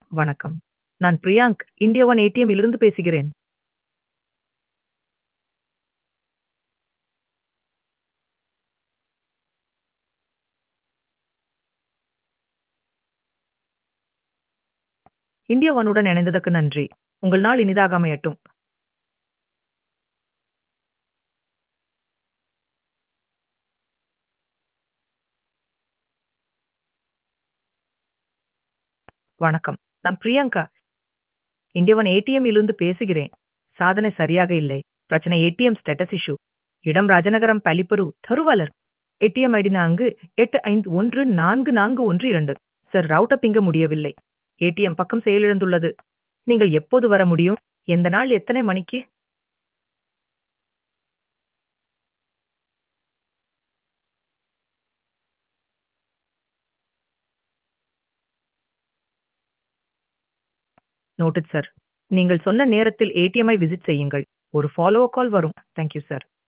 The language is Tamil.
வணக்கம். நான் பிரியாங்க், இந்தியா ஒன் ஏடிஎம் இலிருந்து பேசுகிறேன். இந்தியா ஒன்னுடன் இணைந்ததற்கு நன்றி. உங்கள் நாள் இனிதாக அமையட்டும். வணக்கம். நான் பிரியங்கா. இந்தியா ஒன் ஏடிஎம் இலிருந்து பேசுகிறேன். சாதனை சரியாக இல்லை. பிரச்சனை ஏடிஎம் ஸ்டேட்டஸ் இஷ்யூ. இடம் ராஜநகரம் பலிப்பரு தருவாளர். ஏடிஎம் ஐடி நான்கு எட்டு ஐந்து ஒன்று நான்கு நான்கு ஒன்று இரண்டு. சார் ரவுட்டர் பிங்க முடியவில்லை. ஏடிஎம் பக்கம் செயலிழந்துள்ளது. நீங்கள் எப்போது வர முடியும்? எந்த நாள் எத்தனை மணிக்கு? Noted sir. நீங்கள் சொன்ன நேரத்தில் ஏடிஎம் ஐ விசிட் செய்யுங்கள். ஒரு ஃபாலோ கால் வரும். Thank you sir.